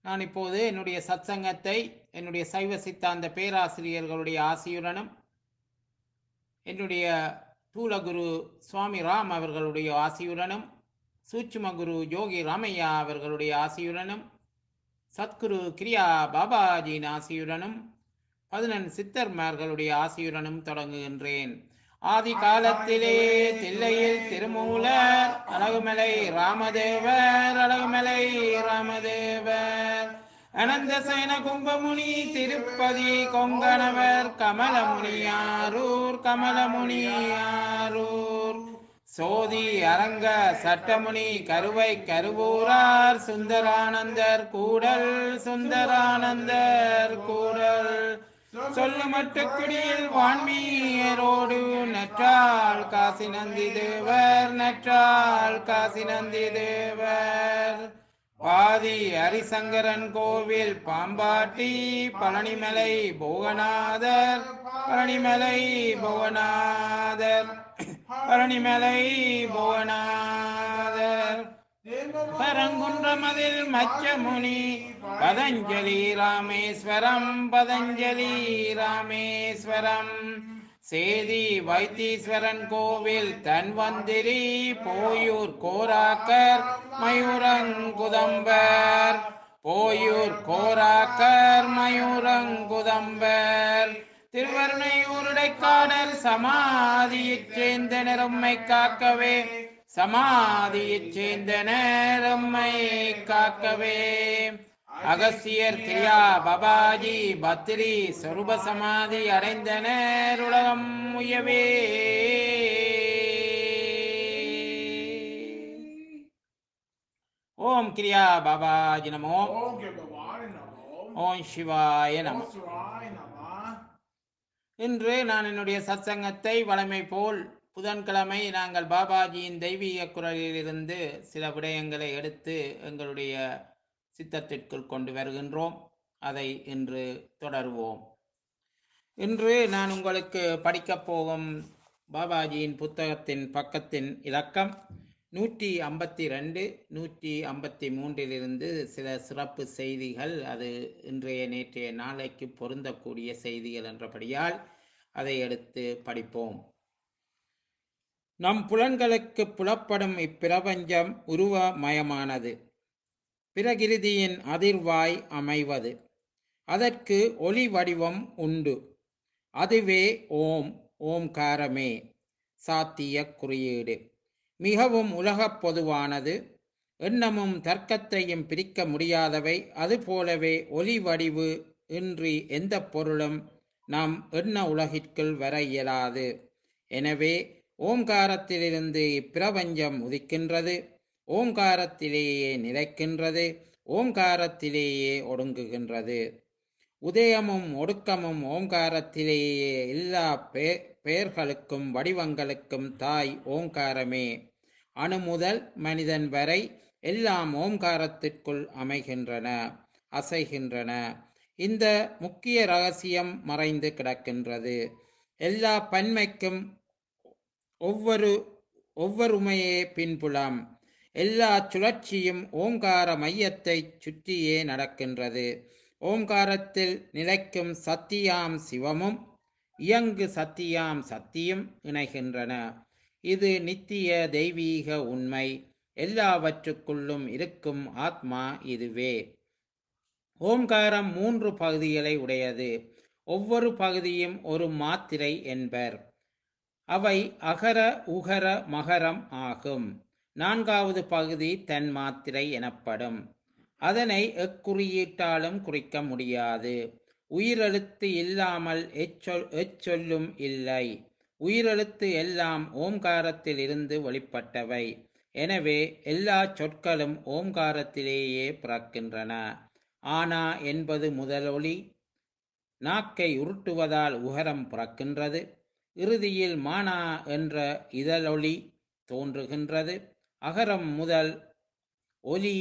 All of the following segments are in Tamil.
நான் இப்போது என்னுடைய சத்சங்கத்தை என்னுடைய சைவ சித்தாந்த பேராசிரியர்களுடைய ஆசியுடனும் என்னுடைய தூலகுரு சுவாமி ராம் அவர்களுடைய ஆசியுடனும் சூட்சும குரு யோகி ராமையா அவர்களுடைய ஆசியுடனும் சத்குரு கிரியா பாபாஜியின் ஆசியுடனும் பதினெண் சித்தர்மார்களுடைய ஆசியுடனும் தொடங்குகின்றேன் ஆதி காலத்திலே தில்லையில் திருமூலர் அழகுமலை ராமதேவர் அழகுமலை ராமதேவர் அனந்த சயன கும்பமுனி திருப்பதி கொங்கணவர் கமலமுனியாரூர் கமலமுனியாரூர் சோதி அரங்க சட்டமுனி கருவை கருவூரார் சுந்தரானந்தர் கூடல் சுந்தரானந்தர் கூடல் சொல்லு மட்டுக்குடியில் வான்மீரோடு நற்றாள் காசி நந்தி தேவர் நற்றாள் காசி நந்தி தேவர் பாதி ஹரிசங்கரன் கோவில் பாம்பாட்டி பழனிமலை போகநாதர் பழனிமலை போகநாதர் பழனிமலை போகநாதர் பரங்குன்றமதில் மச்சமுனி பதஞ்சலி ராமேஸ்வரம் பதஞ்சலி ராமேஸ்வரம் சேதி வைத்தீஸ்வரன் கோவில் தன்வந்திரி போயூர் கோராக்கர் மயூரங்குதம்பர் போயூர் கோராக்கர் மயூரங்குதம்பர் திருவருணையூருடைக்காடல் சமாதியைச் சேர்ந்த நிறம்மை காக்கவே சமாதியைச் சேர்ந்த நேரம்மை காக்கவே அகஸ்தியர் கிரியா பபாஜி பத்ரி சொருப சமாதி அடைந்தனர் உலகம் உயவே ஓம் கிரியா பாபாஜி நமோ ஓம் பகவான் நமோ ஓம் சிவாய நமோ ஓம் சிவாய நம இன்று நான் என்னுடைய சத்சங்கத்தை வழமை போல் புதன்கிழமை நாங்கள் பாபாஜியின் தெய்வீக குரலிலிருந்து சில விடயங்களை எடுத்து எங்களுடைய சித்தத்திற்குள் கொண்டு வருகின்றோம் அதை இன்று தொடருவோம் இன்று நான் உங்களுக்கு படிக்கப் போகும் பாபாஜியின் புத்தகத்தின் பக்கத்தின் இலக்கம் நூற்றி ஐம்பத்தி ரெண்டு நூற்றி ஐம்பத்தி மூன்றிலிருந்து சில சிறப்பு செய்திகள் அது இன்றைய நேற்றைய நாளைக்கு பொருந்தக்கூடிய செய்திகள் என்றபடியால் அதை எடுத்து படிப்போம் நம் புலன்களுக்கு புலப்படும் இப்பிரபஞ்சம் உருவமயமானது பிரகிருதியின் அதிர்வாய் அமைவது அதற்கு ஒளி வடிவம் உண்டு அதுவே ஓம் ஓம்காரமே சாத்திய குறியீடு மிகவும் உலகப் பொதுவானது எண்ணமும் தர்க்கத்தையும் பிரிக்க முடியாதவை அதுபோலவே ஒளி வடிவு இன்றி எந்த பொருளும் நம் எண்ண உலகிற்குள் வர இயலாது எனவே ஓம்காரத்திலிருந்து இப்பிரபஞ்சம் உதிக்கின்றது ஓங்காரத்திலேயே நிலைக்கின்றது ஓங்காரத்திலேயே ஒடுங்குகின்றது உதயமும் ஒடுக்கமும் ஓங்காரத்திலேயே எல்லா பே பெயர்களுக்கும் வடிவங்களுக்கும் தாய் ஓங்காரமே அணு முதல் மனிதன் வரை எல்லாம் ஓம்காரத்திற்குள் அமைகின்றன அசைகின்றன இந்த முக்கிய ரகசியம் மறைந்து கிடக்கின்றது எல்லா பன்மைக்கும் ஒவ்வொரு ஒவ்வொருமையே பின்புலம் எல்லா சுழற்சியும் ஓங்கார மையத்தை சுற்றியே நடக்கின்றது ஓங்காரத்தில் நிலைக்கும் சத்தியாம் சிவமும் இயங்கு சத்தியாம் சத்தியும் இணைகின்றன இது நித்திய தெய்வீக உண்மை எல்லாவற்றுக்குள்ளும் இருக்கும் ஆத்மா இதுவே ஓம்காரம் மூன்று பகுதிகளை உடையது ஒவ்வொரு பகுதியும் ஒரு மாத்திரை என்பர் அவை அகர உகர மகரம் ஆகும் நான்காவது பகுதி தன் மாத்திரை எனப்படும் அதனை எக்குறியீட்டாலும் குறிக்க முடியாது உயிரெழுத்து இல்லாமல் எச்சொல் எச்சொல்லும் இல்லை உயிரெழுத்து எல்லாம் ஓம்காரத்தில் இருந்து வெளிப்பட்டவை எனவே எல்லா சொற்களும் ஓம்காரத்திலேயே பிறக்கின்றன ஆனா என்பது முதலொளி நாக்கை உருட்டுவதால் உகரம் பிறக்கின்றது இறுதியில் மானா என்ற இதழொளி தோன்றுகின்றது அகரம் முதல் ஒலி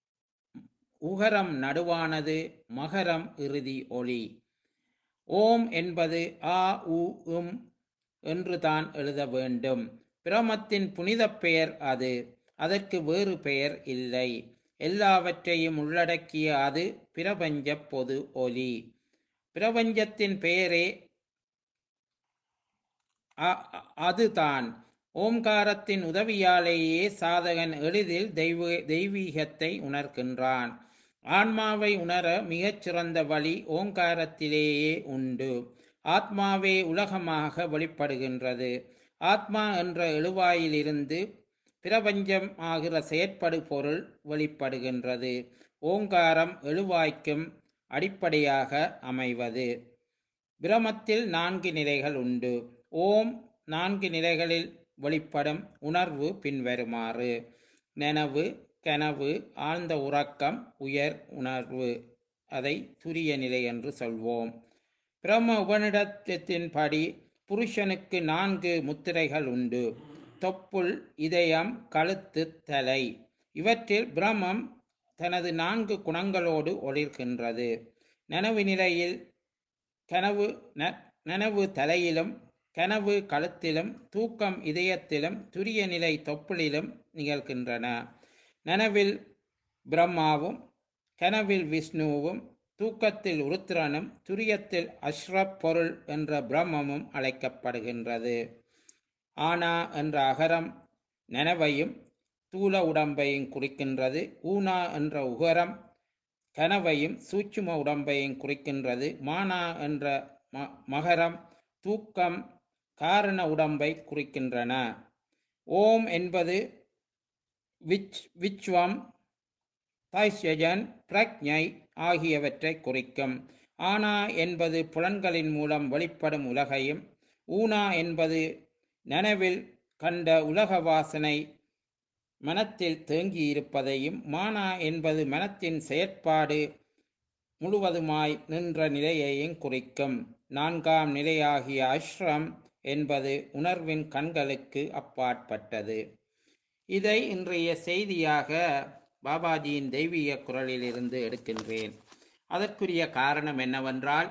உகரம் நடுவானது மகரம் இறுதி ஒளி ஓம் என்பது ஆ உ உம் என்று தான் எழுத வேண்டும் பிரமத்தின் புனித பெயர் அது அதற்கு வேறு பெயர் இல்லை எல்லாவற்றையும் உள்ளடக்கிய அது பிரபஞ்ச பொது ஒலி பிரபஞ்சத்தின் பெயரே அ- அ- அதுதான் ஓம்காரத்தின் உதவியாலேயே சாதகன் எளிதில் தெய்வ தெய்வீகத்தை உணர்கின்றான் ஆன்மாவை உணர மிகச் சிறந்த வழி ஓங்காரத்திலேயே உண்டு ஆத்மாவே உலகமாக வெளிப்படுகின்றது ஆத்மா என்ற எழுவாயிலிருந்து பிரபஞ்சம் ஆகிற செயற்படு பொருள் வெளிப்படுகின்றது ஓங்காரம் எழுவாய்க்கும் அடிப்படையாக அமைவது பிரமத்தில் நான்கு நிலைகள் உண்டு ஓம் நான்கு நிலைகளில் வெளிப்படும் உணர்வு பின்வருமாறு நனவு கனவு ஆழ்ந்த உறக்கம் உயர் உணர்வு அதை துரிய நிலை என்று சொல்வோம் பிரம்ம உபனிடத்தின்படி புருஷனுக்கு நான்கு முத்திரைகள் உண்டு தொப்புள் இதயம் கழுத்து தலை இவற்றில் பிரம்மம் தனது நான்கு குணங்களோடு ஒளிர்கின்றது நனவு நிலையில் கனவு ந- நனவு தலையிலும் கனவு கழுத்திலும் தூக்கம் இதயத்திலும் துரிய நிலை தொப்புளிலும் நிகழ்கின்றன நனவில் பிரம்மாவும் கனவில் விஷ்ணுவும் தூக்கத்தில் உருத்திரனும் துரியத்தில் அஸ்ரப் பொருள் என்ற பிரம்மமும் அழைக்கப்படுகின்றது ஆனா என்ற அகரம் நனவையும் தூல உடம்பையும் குறிக்கின்றது ஊனா என்ற உகரம் கனவையும் சூட்சும உடம்பையும் குறிக்கின்றது மானா என்ற ம- மகரம் தூக்கம் காரண உடம்பை குறிக்கின்றன ஓம் என்பது விச் விச்வம் தைஷஜன் பிரக்ஞை ஆகியவற்றை குறிக்கும் ஆனா என்பது புலன்களின் மூலம் வெளிப்படும் உலகையும் ஊனா என்பது நனவில் கண்ட உலக வாசனை மனத்தில் தேங்கியிருப்பதையும் மானா என்பது மனத்தின் செயற்பாடு முழுவதுமாய் நின்ற நிலையையும் குறிக்கும் நான்காம் நிலையாகிய அஷ்ரம் என்பது உணர்வின் கண்களுக்கு அப்பாற்பட்டது இதை இன்றைய செய்தியாக பாபாஜியின் தெய்வீக குரலிலிருந்து எடுக்கின்றேன் அதற்குரிய காரணம் என்னவென்றால்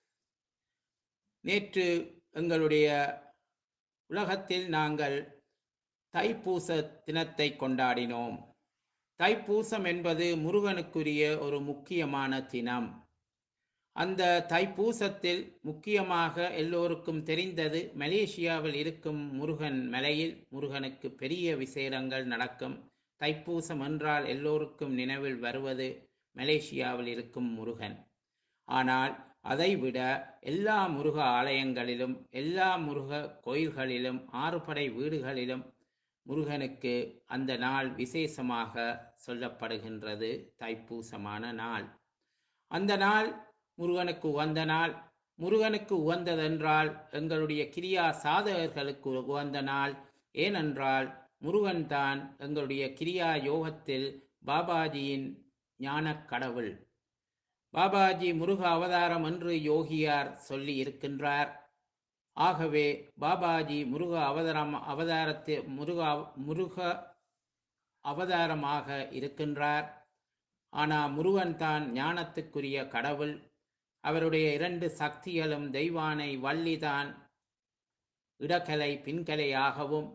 நேற்று எங்களுடைய உலகத்தில் நாங்கள் தைப்பூச தினத்தை கொண்டாடினோம் தைப்பூசம் என்பது முருகனுக்குரிய ஒரு முக்கியமான தினம் அந்த தைப்பூசத்தில் முக்கியமாக எல்லோருக்கும் தெரிந்தது மலேசியாவில் இருக்கும் முருகன் மலையில் முருகனுக்கு பெரிய விசேடங்கள் நடக்கும் தைப்பூசம் என்றால் எல்லோருக்கும் நினைவில் வருவது மலேசியாவில் இருக்கும் முருகன் ஆனால் அதைவிட எல்லா முருக ஆலயங்களிலும் எல்லா முருக கோயில்களிலும் ஆறுபடை வீடுகளிலும் முருகனுக்கு அந்த நாள் விசேஷமாக சொல்லப்படுகின்றது தைப்பூசமான நாள் அந்த நாள் முருகனுக்கு உகந்த நாள் முருகனுக்கு உகந்ததென்றால் எங்களுடைய கிரியா சாதகர்களுக்கு உகந்த நாள் ஏனென்றால் முருகன் தான் எங்களுடைய கிரியா யோகத்தில் பாபாஜியின் ஞானக் கடவுள் பாபாஜி முருக அவதாரம் என்று யோகியார் சொல்லி இருக்கின்றார் ஆகவே பாபாஜி முருக அவதாரம் அவதாரத்தை முருக அவ- முருக அவதாரமாக இருக்கின்றார் ஆனால் முருகன் தான் ஞானத்துக்குரிய கடவுள் அவருடைய இரண்டு சக்திகளும் தெய்வானை வள்ளிதான் இடக்கலை பின்கலையாகவும்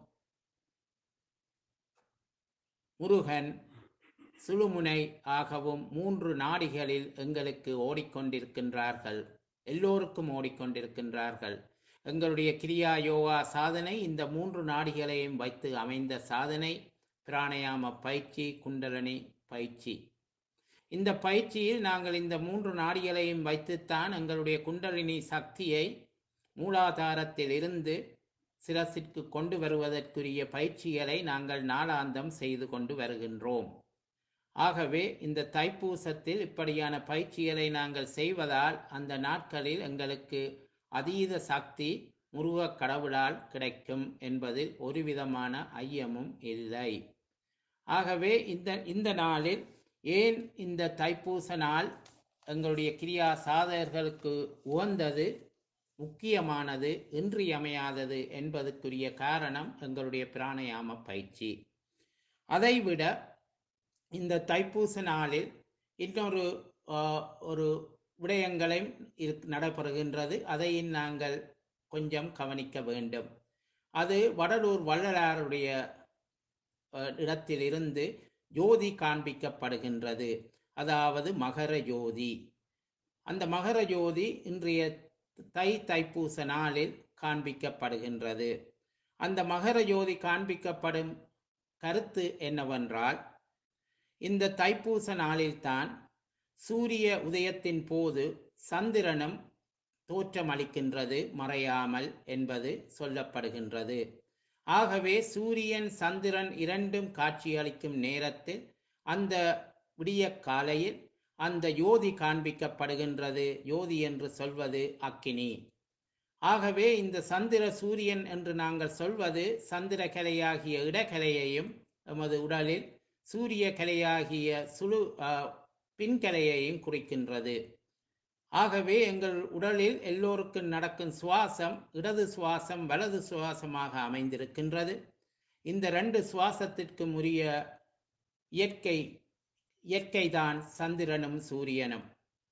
முருகன் சுழுமுனை ஆகவும் மூன்று நாடிகளில் எங்களுக்கு ஓடிக்கொண்டிருக்கின்றார்கள் எல்லோருக்கும் ஓடிக்கொண்டிருக்கின்றார்கள் எங்களுடைய கிரியா யோகா சாதனை இந்த மூன்று நாடிகளையும் வைத்து அமைந்த சாதனை பிராணயாம பயிற்சி குண்டலனி பயிற்சி இந்த பயிற்சியில் நாங்கள் இந்த மூன்று நாடிகளையும் வைத்துத்தான் எங்களுடைய குண்டலினி சக்தியை மூலாதாரத்தில் இருந்து சிரசிற்கு கொண்டு வருவதற்குரிய பயிற்சிகளை நாங்கள் நாளாந்தம் செய்து கொண்டு வருகின்றோம் ஆகவே இந்த தைப்பூசத்தில் இப்படியான பயிற்சிகளை நாங்கள் செய்வதால் அந்த நாட்களில் எங்களுக்கு அதீத சக்தி முருகக் கடவுளால் கிடைக்கும் என்பதில் ஒரு விதமான ஐயமும் இல்லை ஆகவே இந்த இந்த நாளில் ஏன் இந்த தைப்பூச நாள் எங்களுடைய கிரியா சாதகர்களுக்கு உகந்தது முக்கியமானது இன்றியமையாதது என்பதற்குரிய காரணம் எங்களுடைய பிராணயாம பயிற்சி அதைவிட இந்த தைப்பூச நாளில் இன்னொரு ஆஹ், ஒரு விடயங்களையும் இருக் நடைபெறுகின்றது அதையும் நாங்கள் கொஞ்சம் கவனிக்க வேண்டும் அது வடலூர் வள்ளலாருடைய அஹ், இடத்திலிருந்து ஜோதி காண்பிக்கப்படுகின்றது அதாவது மகர ஜோதி அந்த மகர ஜோதி இன்றைய தை தைப்பூச நாளில் காண்பிக்கப்படுகின்றது அந்த மகர ஜோதி காண்பிக்கப்படும் கருத்து என்னவென்றால் இந்த தைப்பூச நாளில்தான் சூரிய உதயத்தின் போது சந்திரனும் தோற்றமளிக்கின்றது மறையாமல் என்பது சொல்லப்படுகின்றது ஆகவே சூரியன் சந்திரன் இரண்டும் காட்சியளிக்கும் நேரத்தில் அந்த விடிய காலையில் அந்த யோதி காண்பிக்கப்படுகின்றது யோதி என்று சொல்வது அக்கினி ஆகவே இந்த சந்திர சூரியன் என்று நாங்கள் சொல்வது சந்திர கலையாகிய இடக்கலையையும் எமது உடலில் சூரிய கலையாகிய சுழு அஹ், பின்கலையையும் குறிக்கின்றது ஆகவே எங்கள் உடலில் எல்லோருக்கும் நடக்கும் சுவாசம் இடது சுவாசம் வலது சுவாசமாக அமைந்திருக்கின்றது இந்த ரெண்டு சுவாசத்திற்கும் உரிய இயற்கை இயற்கைதான் சந்திரனும் சூரியனும்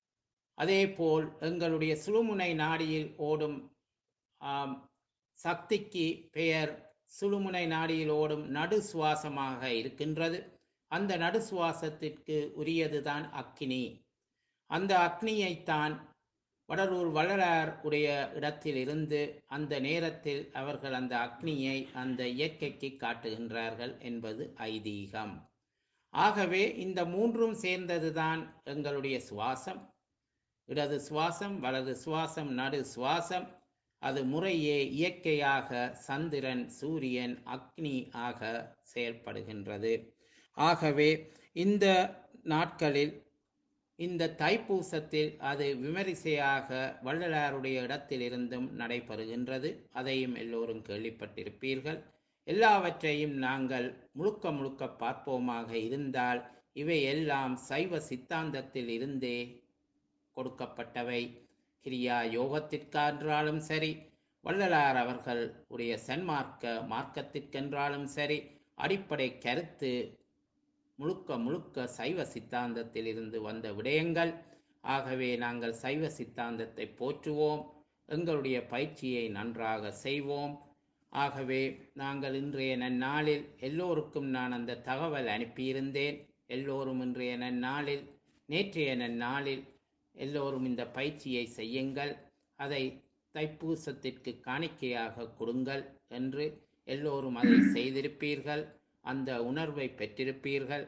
அதேபோல் எங்களுடைய சுழுமுனை நாடியில் ஓடும் ஆம், சக்திக்கு பெயர் சுழுமுனை நாடியில் ஓடும் நடு சுவாசமாக இருக்கின்றது அந்த நடு சுவாசத்திற்கு உரியதுதான் அக்கினி அந்த அக்னியைத்தான் வடலூர் வள்ளலார் உடைய இடத்தில் இருந்து அந்த நேரத்தில் அவர்கள் அந்த அக்னியை அந்த இயற்கைக்கு காட்டுகின்றார்கள் என்பது ஐதீகம் ஆகவே இந்த மூன்றும் சேர்ந்ததுதான் எங்களுடைய சுவாசம் இடது சுவாசம் வலது சுவாசம் நடு சுவாசம் அது முறையே இயற்கையாக சந்திரன் சூரியன் அக்னி ஆக செயல்படுகின்றது ஆகவே இந்த நாட்களில் இந்த தைப்பூசத்தில் அது விமரிசையாக வள்ளலாருடைய இடத்திலிருந்தும் நடைபெறுகின்றது அதையும் எல்லோரும் கேள்விப்பட்டிருப்பீர்கள் எல்லாவற்றையும் நாங்கள் முழுக்க முழுக்க பார்ப்போமாக இருந்தால் இவை எல்லாம் சைவ சித்தாந்தத்தில் இருந்தே கொடுக்கப்பட்டவை கிரியா யோகத்திற்கென்றாலும் சரி வள்ளலார் அவர்கள் உடைய சன்மார்க்க மார்க்கத்திற்கென்றாலும் சரி அடிப்படை கருத்து முழுக்க முழுக்க சைவ சித்தாந்தத்தில் இருந்து வந்த விடயங்கள் ஆகவே நாங்கள் சைவ சித்தாந்தத்தை போற்றுவோம் எங்களுடைய பயிற்சியை நன்றாக செய்வோம் ஆகவே நாங்கள் இன்றைய நன்னாளில் எல்லோருக்கும் நான் அந்த தகவல் அனுப்பியிருந்தேன் எல்லோரும் இன்றைய நன்னாளில் நேற்றைய நன்னாளில் எல்லோரும் இந்த பயிற்சியை செய்யுங்கள் அதை தைப்பூசத்திற்கு காணிக்கையாக கொடுங்கள் என்று எல்லோரும் அதை செய்திருப்பீர்கள் அந்த உணர்வை பெற்றிருப்பீர்கள்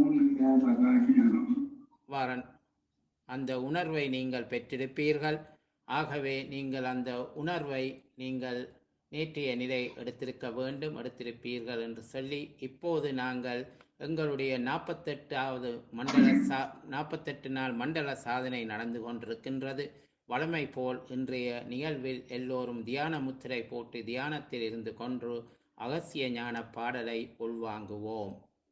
வாரன் அந்த உணர்வை நீங்கள் பெற்றிருப்பீர்கள் ஆகவே நீங்கள் அந்த உணர்வை நீங்கள் நேற்றைய நிலை எடுத்திருக்க வேண்டும் எடுத்திருப்பீர்கள் என்று சொல்லி இப்போது நாங்கள் எங்களுடைய நாற்பத்தெட்டாவது மண்டல சா நாற்பத்தெட்டு நாள் மண்டல சாதனை நடந்து கொண்டிருக்கின்றது வழமை போல் இன்றைய நிகழ்வில் எல்லோரும் தியான முத்திரை போட்டு தியானத்தில் இருந்து கொண்டு அகசிய ஞான பாடலை உள்வாங்குவோம்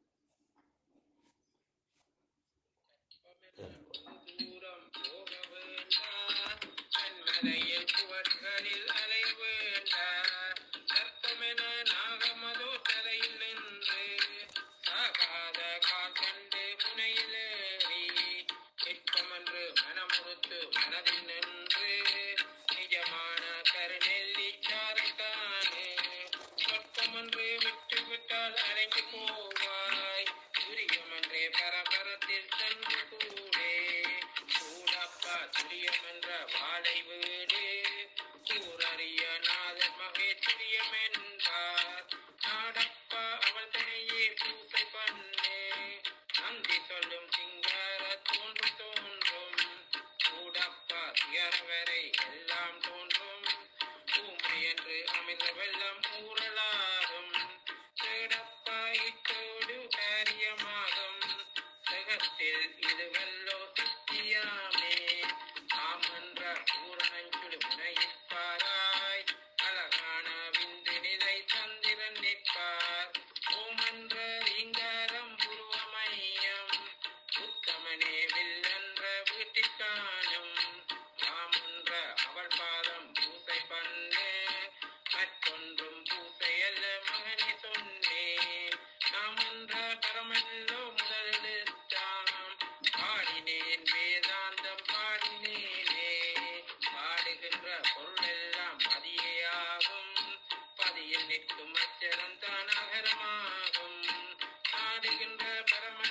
தூரம் போக வேண்டாம் கண்மலையில் சுவர்களில் அலை வேண்டாம் சர்ப்பமென நாகமதோ தரையில் நின்று சாகாத கால் கண்டு முனையிலேறி நிற்பமென்று மனமுறுத்து மனதில் நின்று நிஜமான கருநெல்லி சாரத்தானே சொற்பமென்று விட்டு விட்டால் அலைந்து போவாய் துரியமென்றே பரபரத்தில் சென்று கூடே கூடப்பா துரியமென்ற வாழை வீடு கூறறிய நாதர் மகே துரியமென்றார் நாடப்பா அவள் தனியே பூசை பண்ணே நந்தி சொல்லும் சிங்கார தோன்று தோன்றும் கூடப்பா துயரவரை எல்லாம் தோன்றும் ஊமை என்று அமிர்த வெள்ளம் ஊறலாகும் தேடப்பா இத்தோடு காரியமாகும் ஜகத்தில் இது வல்லோ சித்தியாமே ஆமன்ற பூரணஞ்சுடு முனையிப்பாராய் அழகான விந்து நிலை சந்திரன் நிற்பார் ஓமன்ற ரீங்காரம் புருவமையம் உத்தமனே வில்லென்ற வீட்டிற்கானும் மாமன்ற அவள் பாதம் பூசை பண்ணு மற்றொன்றும் பூசை அல்ல மகனே சொன்னே நாமன்ற பரமல்லோ முதலெழுத்தாம் பாடினேன் வேதாந்தம் பாடினேனே பாடுகின்ற பொருளெல்லாம் பதியாகும் பதியில் நிற்கும் அச்சரம் தான் அகரமாகும் பாடுகின்ற பரம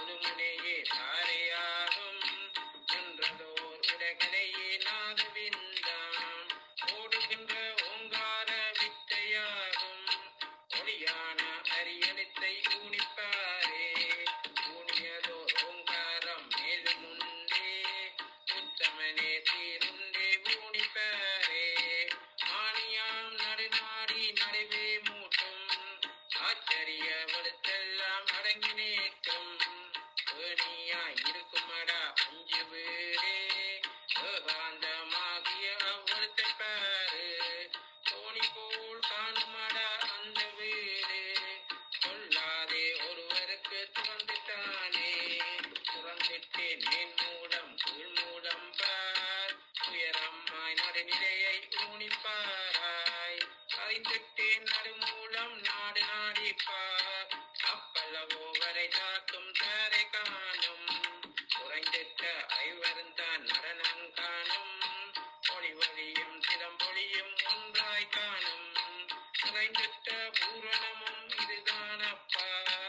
சுழுமுனையே தாரையாகும் நின்றதோர் உலகிலேயே நாதவிந்தாம் ஓடுகின்ற ஓங்கார வித்தையாகும் ஒளியான அரியலித்தை ஊனிப்பாரே ஊனியதோர் ஓங்காரம் மேலும் உண்டே உத்தமனே சீருண்டே ஊனிப்பாரே ஆணியாம் நடுநாடி நடுவே மூட்டும் ஆச்சரிய வலுத்தெல்லாம் அடங்கி நிற்கும் ஏணியாய் இருக்குமடா அஞ்சு வீடே ஏகாந்தமாகிய அவ்வளத்தை பாரு தோணி போல் காணுமடா அந்த வீடு சொல்லாதே ஒருவருக்கு துறந்துட்டானே துறந்துட்டேன் மேன் மூலம் கீழ் மூலம் பார் உயரம்மாய் நடுநிலையை ஊனிப்பாராய் அறிந்துட்டேன் நடுமூலம் நாடு நாடிப்பார் அப்பல்லவோ வரை தாக்கும் தாரை காணும் குறைந்திட்ட ஐவருந்தான் நடனம் காணும் ஒளி ஒளியும் சிலம்பொழியும் ஒன்றாய் காணும் குறைந்திட்ட பூரணமும் இதுதான் அப்பா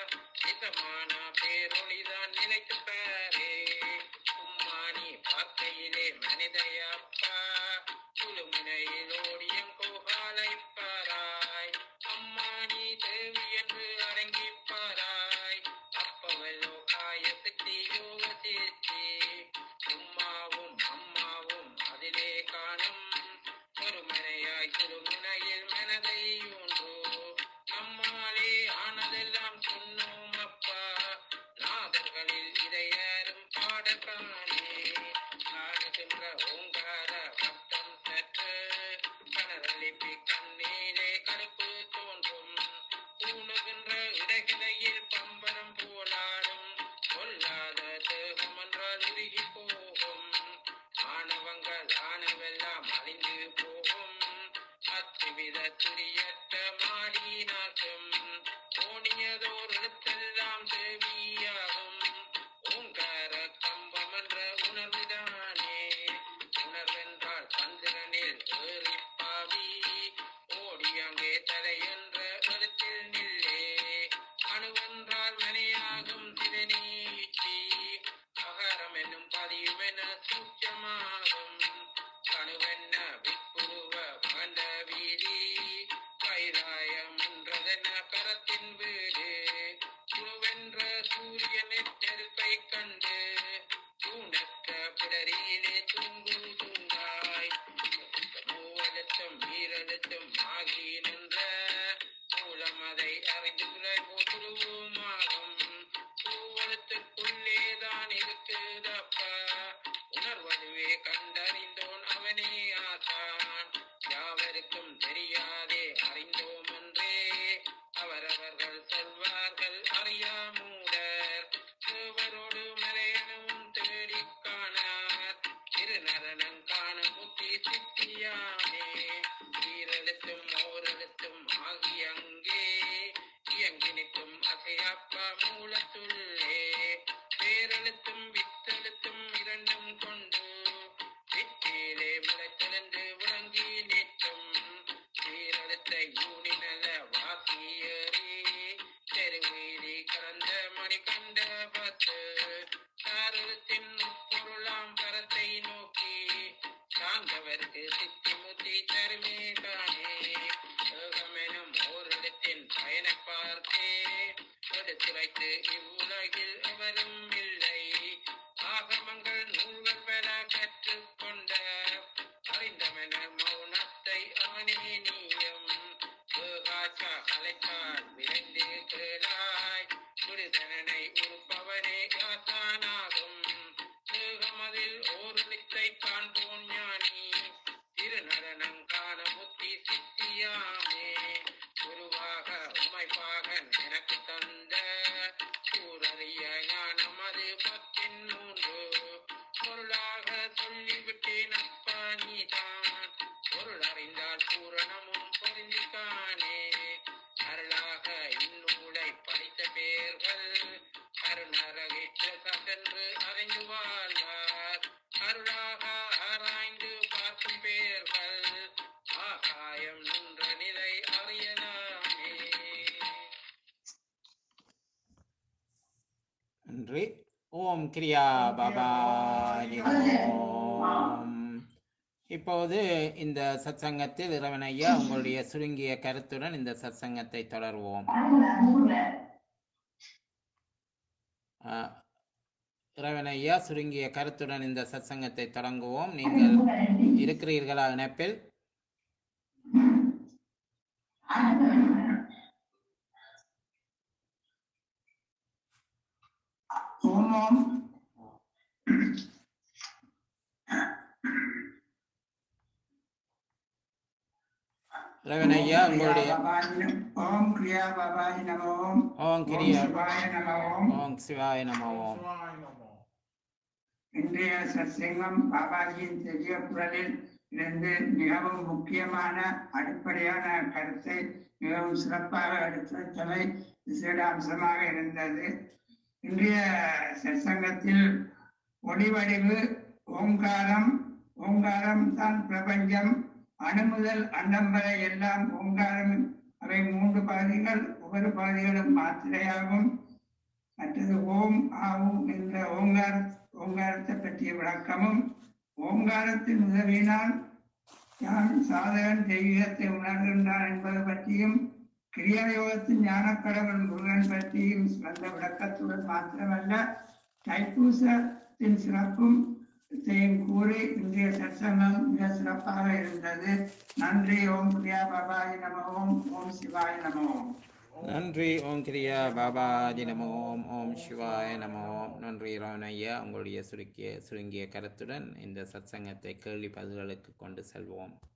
இதமான பேரொளிதான் நிலைத்து பாரே உம்மானி பார்க்கையிலே மனிதையப்பா குழுமுனையில் ஓடியும் கோகாலை பாராய் அம்மானி தேவி என்று அடங்கி பாராய் அப்பவல்லோ காய சக்தி யோக சித்தி உம்மாவும் அம்மாவும் அதிலே காணும் ஒருமனையாய் திருமுனையில் மனதை ஒன்று நம்மாலே ஆனதெல்லாம் சொன்னோம் அப்பா நாதர்களில் இதை யாரும் பாடக்கானே நாடுகின்ற ஓங்கார பட்டம் சற்று கனரளிப்பி கண்ணீரே கருப்பு தோன்றும் ஊணுகின்ற இடகிளையில் பம்பரம் போலாடும் கொல்லாத தேகம் என்றால் உருகி போகும் ஆணவங்கள் ஆனவெல்லாம் அழிந்து போகும் அத்துவித துரியற்ற மாடி நாட்டும் ஓணியதோர் இடத்தெல்லாம் தேவியாகும் ஓங்கார கம்பம் என்ற உணர்வுதானே உணர்வென்றால் சந்திரனில் ஏறி பாவி ஓடி அங்கே தலை என்ற எழுத்தில் நில்லே அணுவென்றால் மனையாகும் திறனீச்சி அகரம் என்னும் பதியும் என சூட்சமாகும் கணுவென்ன விற்புருவ மந்த வீதி கைலாயம் என்றதென கரத்தின் வீடு குழுவென்ற சூரியனின் நெருப்பை கண்டு தூணற்ற பிடரியிலே தூங்கு தூங்காய் மூவலட்சம் ஈரலட்சம் ஆகி நின்ற மூலம் அதை அறிந்து குறைவோ துருவமாகும் பூவலத்துக்குள்ளேதான் இருக்குதப்பா உணர்வதுவே கண்டறிந்தோன் அவனே ஆசான் யாவருக்கும் தெரியாதே அறிந்தோம் என்றே அவரவர்கள் சொல்வார்கள் அறியா மூடர் தேவரோடு மலையனும் தேடிக் காணார் திருநரணம் காண முத்தி சித்தியாமே ஈரெழுத்தும் ஓரெழுத்தும் ஆகி அங்கே இயங்கி நிற்கும் அசையப்பா மூலத்துள்ளே வேரெழுத்தும் வித்தெழுத்தும் இரண்டும் கொண்டு வித்திலே முளைத்திருந்து விளங்கி நிற்கும் சீரெழுத்தை ஊனினத வாசியரே தெருவீதி கலந்த மணி கண்ட பத்து சாரத்தின் பொருளாம் கரத்தை நோக்கி சார்ந்தவர்க்கு சித்தி முத்தி தருமே தானே ஏகமெனும் ஓரிடத்தின் பயனை பார்த்தே எடுத்துரைத்து இவ்வுலகில் எவரும் இல்லை ஆகமங்கள் நூல்கள் பெற கற்றுக்கொண்ட அறிந்தமென மௌனத்தை அவனே நீயும் ஏகாச்சா அழைத்தால் விரைந்து கேளாய் விடுதலனை உறுப்பவனே யாத்தானாகும் ஏகமதில் ஓர் நித்தை காண்போன் ஞானி திருநடனம் காண முத்தி சித்தியாமே குருவாக உமைப்பாகன் எனக்கு தந்த கூறறிய ஞானம் அது பத்தின் மூன்று பொருளாக சொல்லிவிட்டேன் அப்பா நீதான் பொருள் அறிந்தால் பூரணமும் பொருந்திக்கானே அருளாக இந்நூலை படித்த பேர்கள் அருணரகிற்ற சதென்று அறிந்து வாழ்வார் அருளாக ஆராய்ந்து நன்றி ஓம் கிரியா பாபாஜி ஓம் இப்போது இந்த சத்சங்கத்தில் இறைவன் ஐயா உங்களுடைய சுருங்கிய கருத்துடன் இந்த சத்சங்கத்தை தொடர்வோம் ஆஹ், இறைவன் ஐயா சுருங்கிய கருத்துடன் இந்த சத்சங்கத்தை தொடங்குவோம் நீங்கள் இருக்கிறீர்களா இணைப்பில் ஓம் ஓம் இறைவன் ஐயா உங்களுடைய ஓம் கிரியா பாபாஜி நம ஓம் ஓம் கிரியா சிவாய நம ஓம் ஓம் சிவாய நம ஓம் சிவாய நமோ இன்றைய சத்சங்கம் பாபாஜியின் தெரிய குரலில் இருந்து மிகவும் முக்கியமான அடிப்படையான கருத்தை மிகவும் சிறப்பாக எடுத்துரைத்தமை விசேட அம்சமாக இருந்தது இன்றைய சத்சங்கத்தில் ஒளிவடிவு ஓங்காரம் ஓங்காரம் தான் பிரபஞ்சம் அணு முதல் அண்டம் வரை எல்லாம் ஓங்காரம் அவை மூன்று பாதிகள் ஒவ்வொரு பாதிகளும் மாத்திரையாகும் மற்றது ஓம் ஆவும் என்ற ஓங்கார ஓங்காரத்தை பற்றிய விளக்கமும் ஓங்காரத்தின் உதவியினால் தான் சாதகன் தெய்வீகத்தை உணர்கின்றான் என்பது பற்றியும் கிரியாயோகத்தின் ஞானக்கடவுள் முருகன் பற்றியும் சிறந்த விளக்கத்துடன் மாத்திரமல்ல தைப்பூசத்தின் சிறப்பும் இதையும் கூறி இன்றைய சத்சங்கம் மிக சிறப்பாக இருந்தது நன்றி ஓம் பிரியா பாபாஜி நம ஓம் ஓம் சிவாய நம ஓம் நன்றி ஓம் கிரியா பாபாஜி நம ஓம் ஓம் சிவாய நம ஓம் நன்றி இறைவன் ஐயா உங்களுடைய சுருக்கிய சுருங்கிய கருத்துடன் இந்த சத்சங்கத்தை கேள்வி பதில்களுக்கு கொண்டு செல்வோம்